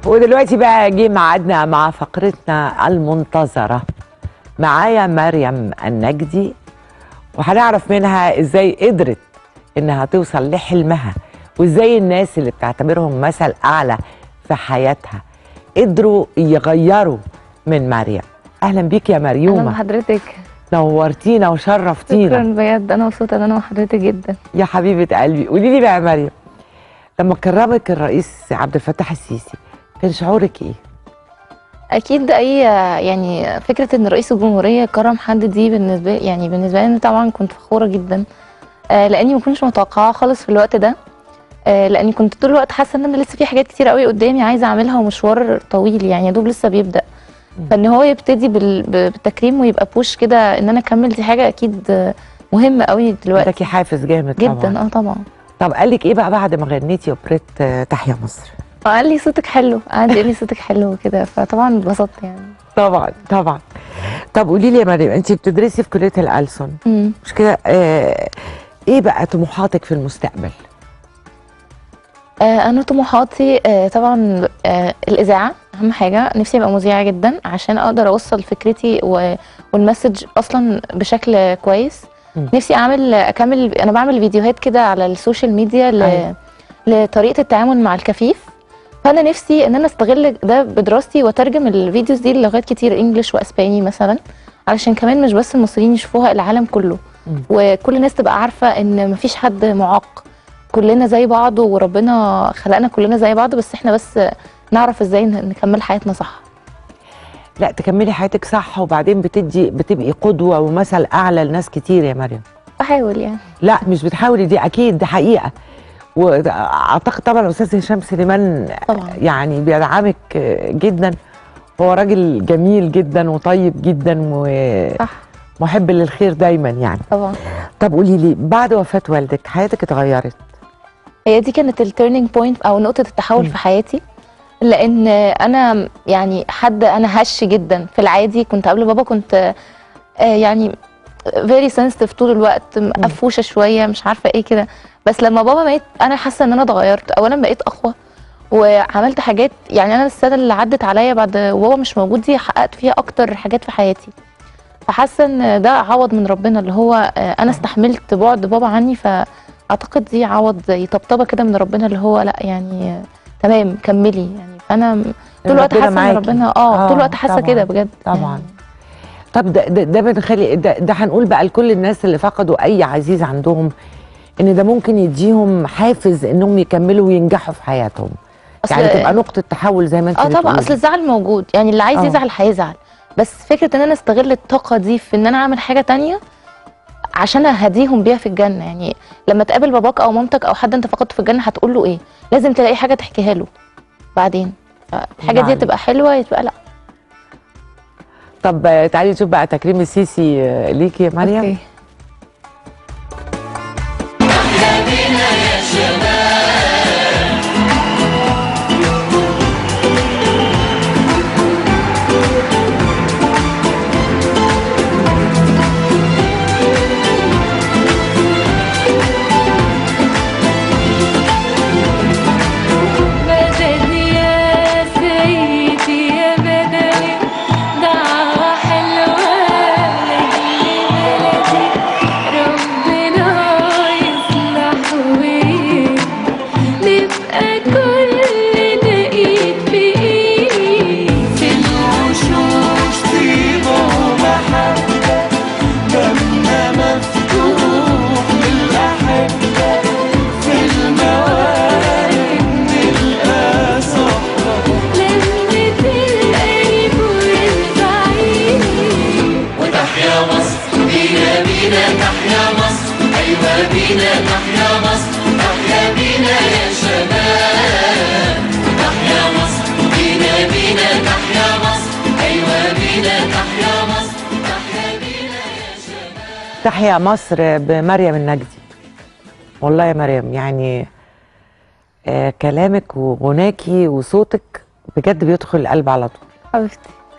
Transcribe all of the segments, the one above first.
ودلوقتي بقى جه ميعادنا مع فقرتنا المنتظرة معايا مريم النجدي وهنعرف منها ازاي قدرت انها توصل لحلمها وازاي الناس اللي بتعتبرهم مثل اعلى في حياتها قدروا يغيروا من مريم اهلا بيك يا اهلا مريومه بحضرتك نورتينا وشرفتينا شكرا بجد انا مبسوطه ان انا مع حضرتك جدا يا حبيبه قلبي قولي لي بقى يا مريم لما كرمك الرئيس عبد الفتاح السيسي كان شعورك ايه اكيد اي يعني فكره ان رئيس الجمهوريه كرم حد دي بالنسبه يعني بالنسبه لي أنا طبعا كنت فخوره جدا آه، لاني ما كنتش متوقعه خالص في الوقت ده آه، لاني كنت طول الوقت حاسه ان انا لسه في حاجات كتير قوي قدامي عايزه اعملها ومشوار طويل يعني يا دوب لسه بيبدا فان هو يبتدي بال- ب- بالتكريم ويبقى بوش كده ان انا اكمل دي حاجه اكيد آه، مهمه قوي دلوقتي اداكي حافز جامد جدا طبعا اه طبعا طب قال لك ايه بقى بعد ما غنيتي اوبريت آه، تحيا مصر قال لي صوتك حلو قعد يقول لي صوتك حلو وكده فطبعا اتبسطت يعني طبعا طبعا طب قولي لي يا مريم انت بتدرسي في كليه الألسن مم. مش كده آه ايه بقى طموحاتك في المستقبل آه انا طموحاتي آه طبعا آه الاذاعه اهم حاجه نفسي ابقى مذيعه جدا عشان اقدر اوصل فكرتي و- والمسج اصلا بشكل كويس مم. نفسي اعمل اكمل انا بعمل فيديوهات كده على السوشيال ميديا ل... أيوة. لطريقه التعامل مع الكفيف فانا نفسي ان انا استغل ده بدراستي واترجم الفيديوز دي للغات كتير انجلش واسباني مثلا علشان كمان مش بس المصريين يشوفوها العالم كله مم. وكل الناس تبقى عارفه ان مفيش حد معاق كلنا زي بعض وربنا خلقنا كلنا زي بعض بس احنا بس نعرف ازاي ن- نكمل حياتنا صح لا تكملي حياتك صح وبعدين بتدي بتبقي قدوه ومثل اعلى لناس كتير يا مريم بحاول يعني لا مش بتحاولي دي اكيد دي حقيقه واعتقد طبعا الاستاذ هشام سليمان طبعا يعني بيدعمك جدا هو راجل جميل جدا وطيب جدا صح ومحب للخير دايما يعني طبعا طب قولي لي بعد وفاه والدك حياتك اتغيرت هي دي كانت التيرنينج بوينت او نقطه التحول مم. في حياتي لان انا يعني حد انا هش جدا في العادي كنت قبل بابا كنت آه، يعني فيري سنسيتيف طول الوقت مقفوشه شويه مش عارفه ايه كده بس لما بابا مات انا حاسه ان انا اتغيرت اولا بقيت اقوى وعملت حاجات يعني انا السنه اللي عدت عليا بعد وهو مش موجود دي حققت فيها اكتر حاجات في حياتي فحاسه ان ده عوض من ربنا اللي هو آه، انا استحملت بعد بابا عني فاعتقد دي عوض زي طبطبه كده من ربنا اللي هو لا يعني آه، تمام كملي يعني فانا طول الوقت ربنا حاسه ان معاكي. ربنا اه آه، طول الوقت حاسه طبعاً، كده بجد طبعاً. يعني. طب ده ده, ده بنخلي ده, ده هنقول بقى لكل الناس اللي فقدوا اي عزيز عندهم ان ده ممكن يديهم حافز انهم يكملوا وينجحوا في حياتهم أصل- يعني تبقى نقطه تحول زي ما انت اه طبعا بتقولي. اصل الزعل موجود يعني اللي عايز آه. يزعل هيزعل بس فكره ان انا استغل الطاقه دي في ان انا اعمل حاجه تانية عشان اهديهم بيها في الجنه يعني لما تقابل باباك او مامتك او حد انت فقدته في الجنه هتقول له ايه لازم تلاقي حاجه تحكيها له بعدين الحاجه دي نعم. تبقى حلوه تبقى لا طب آه، تعالي نشوف بقى تكريم السيسي آه، ليكي يا مريم أوكي. مدد يا سيدي يا بدوي دعوة حلوة لأجل بلدي ربنا يصلح ويهدي نبقى كلنا إيد بإيد في الوشوش طيبة ومحبة دمنا مفتوح للأحبة في الموارد نلقى صحبة لمة القريب والبعيد وتحيا مصر بينا بينا تحيا مصر أيوة بينا تحيا مصر تحيا بينا يا شباب تحيا مصر بينا بينا تحيا مصر أيوة بينا تحيا مصر تحيا بينا يا شباب تحيا مصر بمريم النجدي والله يا مريم يعني آه كلامك وغناكي وصوتك بجد بيدخل القلب على طول حبيبتي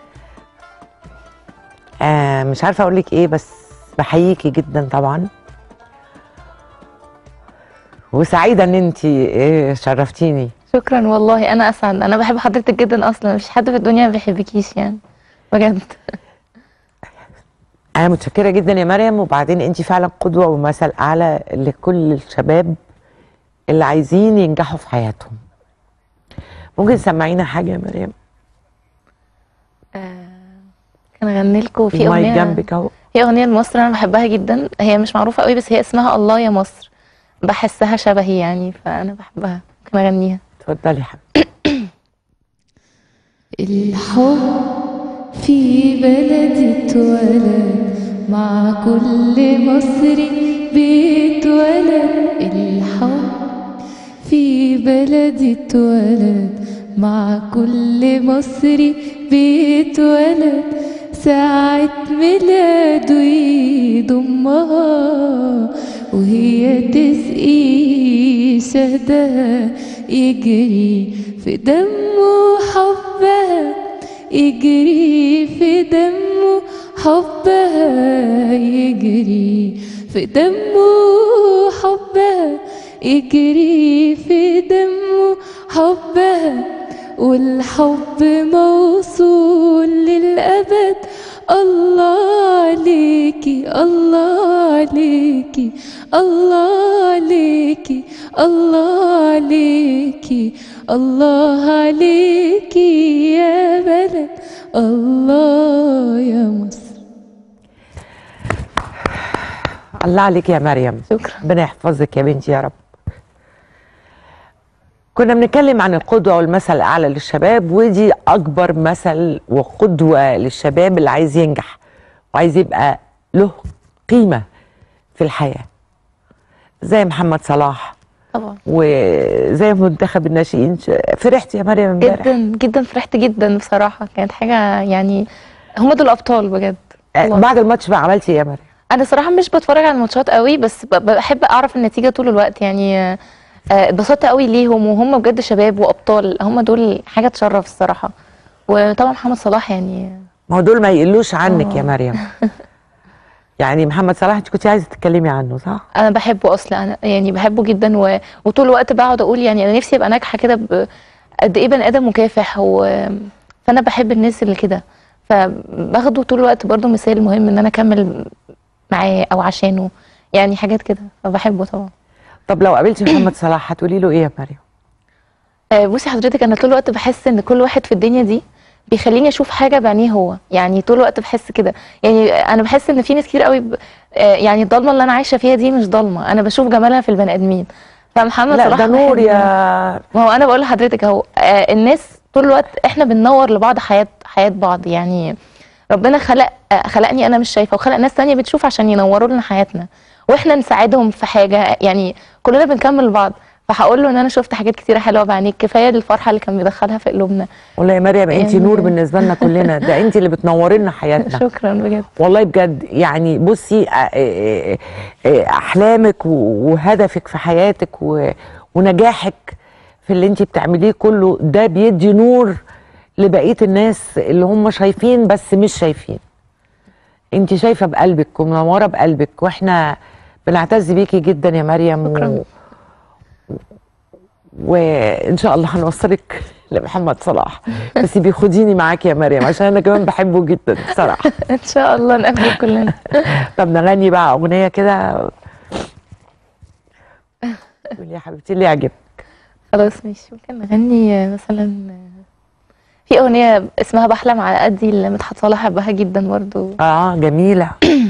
آه مش عارفه اقول لك ايه بس بحييكي جدا طبعا وسعيده ان انت آه شرفتيني شكرا والله انا اسعد انا بحب حضرتك جدا اصلا مفيش حد في الدنيا ما بيحبكيش يعني بجد انا متشكره جدا يا مريم وبعدين انت فعلا قدوه ومثل اعلى لكل الشباب اللي عايزين ينجحوا في حياتهم ممكن تسمعينا حاجه يا مريم كان غني لكم في المايك اغنيه جنبك اهو في اغنيه لمصر انا بحبها جدا هي مش معروفه قوي بس هي اسمها الله يا مصر بحسها شبهي يعني فانا بحبها ممكن اغنيها اتفضلي يا حبيبتي الحب في بلدي اتولد مع كل مصري بيتولد الحب في بلدي اتولد مع كل مصري بيتولد ساعة ميلاده يضمها وهي تسقي شهدها يجري في دمه حبها يجري في دمه حبها يجري في دمه حبها يجري في دمه حبها والحب موصول للأبد الله عليكي الله عليكي الله عليكي الله عليكي الله عليكي يا بلد الله يا مصر الله عليك يا مريم شكرا ربنا يحفظك يا بنتي يا رب كنا بنتكلم عن القدوة والمثل الأعلى للشباب ودي أكبر مثل وقدوة للشباب اللي عايز ينجح وعايز يبقى له قيمة في الحياة زي محمد صلاح طبعا وزي منتخب الناشئين فرحت يا مريم امبارح جدا جدا فرحت جدا بصراحه كانت حاجه يعني هم دول ابطال بجد آه، والله. بعد الماتش بقى عملتي ايه يا مريم؟ انا صراحه مش بتفرج على الماتشات قوي بس ب- بحب اعرف النتيجه طول الوقت يعني آه، آه، اتبسطت قوي ليهم وهم بجد شباب وابطال هم دول حاجه تشرف الصراحه وطبعا محمد صلاح يعني ما هو دول ما يقلوش عنك يا آه. مريم يعني محمد صلاح انت كنت عايزه تتكلمي عنه صح؟ انا بحبه اصلا انا يعني بحبه جدا و... وطول الوقت بقعد اقول يعني انا نفسي ابقى ناجحه كده ب... قد ايه بني ادم مكافح و... فانا بحب الناس اللي كده فباخده طول الوقت برضو مثال مهم ان انا اكمل معاه او عشانه يعني حاجات كده فبحبه طبعا طب لو قابلتي محمد صلاح هتقولي له ايه يا مريم؟ آه، بصي حضرتك انا طول الوقت بحس ان كل واحد في الدنيا دي بيخليني اشوف حاجه بعينيه هو يعني طول الوقت بحس كده يعني انا بحس ان في ناس كتير قوي ب... آه، يعني الضلمه اللي انا عايشه فيها دي مش ضلمه انا بشوف جمالها في البني ادمين فمحمد لا صلاح ده نور بحب- يا ما هو انا بقول لحضرتك اهو آه، الناس طول الوقت احنا بننور لبعض حياه حياه بعض يعني ربنا خلق آه، خلقني انا مش شايفه وخلق ناس تانية بتشوف عشان ينوروا لنا حياتنا واحنا نساعدهم في حاجه يعني كلنا بنكمل بعض فهقول له ان انا شفت حاجات كتيره حلوه بعينيك كفايه الفرحه اللي كان بيدخلها في قلوبنا والله يا مريم انت يعني- نور بالنسبه لنا كلنا ده انت اللي بتنوري لنا حياتنا شكرا بجد والله بجد يعني بصي آه، آه، آه، احلامك و- وهدفك في حياتك و- ونجاحك في اللي انت بتعمليه كله ده بيدي نور لبقيه الناس اللي هم شايفين بس مش شايفين انت شايفه بقلبك ومنوره بقلبك واحنا بنعتز بيكي جدا يا مريم شكراً. و... وان شاء الله هنوصلك لمحمد صلاح بس بيخديني معاكي يا مريم عشان انا كمان بحبه جدا بصراحه ان شاء الله نقابل كلنا طب نغني بقى اغنيه كده قولي يا حبيبتي اللي يعجبك خلاص ماشي ممكن نغني آه، مثلا آه، في اغنيه اسمها بحلم على قدي اللي مدحت صالح حبها جدا برضو اه جميله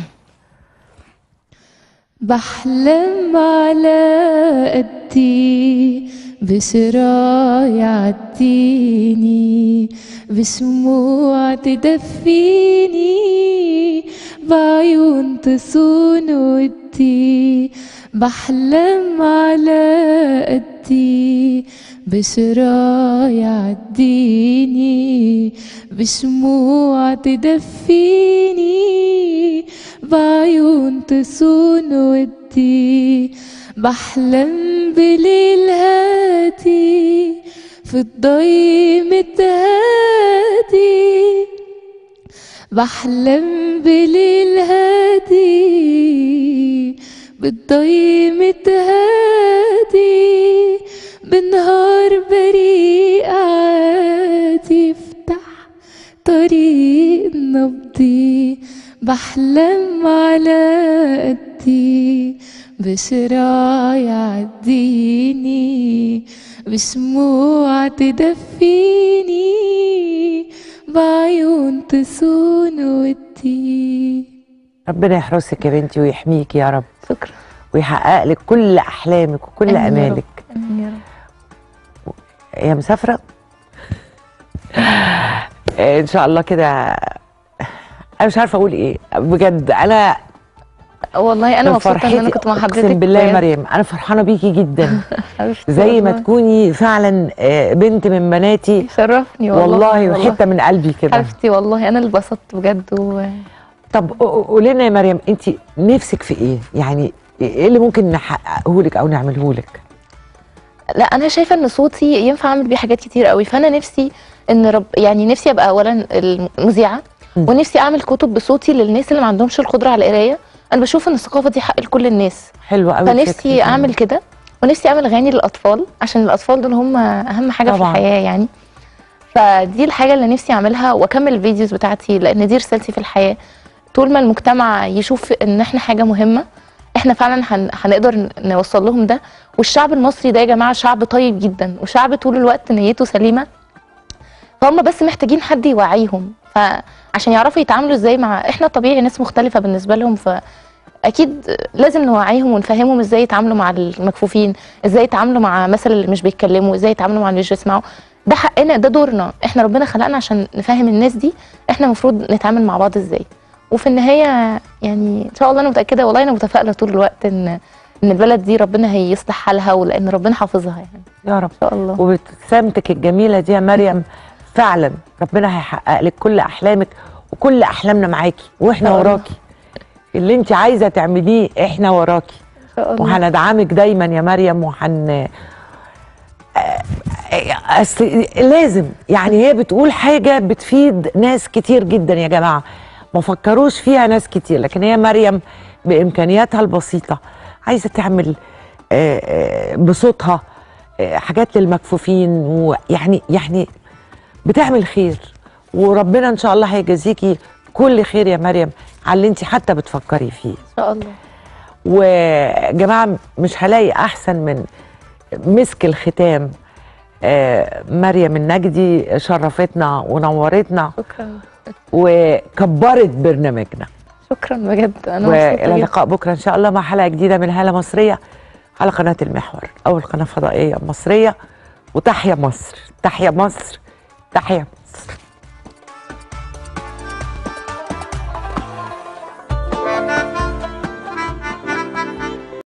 بحلم على قدي بشراع يعديني بشموع تدفيني بعيون تصون ودي بحلم على قدي بشراع يعديني بشموع تدفيني بعيون تصون ودي بحلم بليل هادي في الضي متهادي بحلم بليل هادي بالضي متهادي بنهار بريء بحلم على قدي بشراع يعديني بشموع تدفيني بعيون تصون ودي ربنا يحرسك يا بنتي ويحميك يا رب شكرا ويحقق لك كل احلامك وكل آمين يا رب. امالك آمين يا رب هي مسافره آه، ان شاء الله كده انا مش عارفه اقول ايه بجد انا والله انا من مبسوطه ان انا فرحتي كنت مع حضرتك اقسم بالله يا بجد. مريم انا فرحانه بيكي جدا حبيبتي زي ما والله. تكوني فعلا آه، بنت من بناتي شرفني والله والله وحته من قلبي كده حبيبتي والله انا اللي اتبسطت بجد و... طب ق- قولي لنا يا مريم انت نفسك في ايه يعني ايه اللي ممكن نحققه لك او نعمله لك لا انا شايفه ان صوتي ينفع اعمل بيه حاجات كتير قوي فانا نفسي ان رب يعني نفسي ابقى اولا المذيعه م. ونفسي اعمل كتب بصوتي للناس اللي ما عندهمش القدره على القرايه انا بشوف ان الثقافه دي حق لكل الناس حلوه قوي فنفسي اعمل كده ونفسي اعمل اغاني للاطفال عشان الاطفال دول هم اهم حاجه طبعاً. في الحياه يعني فدي الحاجه اللي نفسي اعملها واكمل الفيديوز بتاعتي لان دي رسالتي في الحياه طول ما المجتمع يشوف ان احنا حاجه مهمه احنا فعلا هن... هنقدر ن- نوصل لهم ده والشعب المصري ده يا جماعه شعب طيب جدا وشعب طول الوقت نيته سليمه فهم بس محتاجين حد يوعيهم فعشان يعرفوا يتعاملوا ازاي مع احنا طبيعي ناس مختلفه بالنسبه لهم ف اكيد لازم نوعيهم ونفهمهم ازاي يتعاملوا مع المكفوفين ازاي يتعاملوا مع مثلا اللي مش بيتكلموا ازاي يتعاملوا مع اللي مش بيسمعوا ده حقنا ده دورنا احنا ربنا خلقنا عشان نفهم الناس دي احنا المفروض نتعامل مع بعض ازاي وفي النهايه يعني ان شاء الله انا متاكده والله انا متفائله طول الوقت ان ان البلد دي ربنا هيصلح حالها ولان ربنا حافظها يعني يا رب ان شاء الله وبابتسامتك الجميله دي يا مريم فعلا ربنا هيحقق لك كل احلامك وكل احلامنا معاكي واحنا شاء الله. وراكي اللي انت عايزه تعمليه احنا وراكي ان شاء الله وهندعمك دايما يا مريم وهن آه، آه، أصل لازم يعني هي بتقول حاجه بتفيد ناس كتير جدا يا جماعه ما فكروش فيها ناس كتير لكن هي مريم بامكانياتها البسيطه عايزه تعمل آه، آه، بصوتها آه، حاجات للمكفوفين ويعني يعني بتعمل خير وربنا ان شاء الله هيجازيكي كل خير يا مريم على اللي انت حتى بتفكري فيه ان شاء الله وجماعة مش هلاقي أحسن من مسك الختام آه، مريم النجدي شرفتنا ونورتنا شكرا وكبرت برنامجنا شكرا بجد انا مبسوطه والى جدا اللقاء بكرة إن شاء الله مع حلقة جديدة من هالة مصرية على قناة المحور أول قناة فضائية مصرية وتحيا مصر تحيا مصر تحيا مصر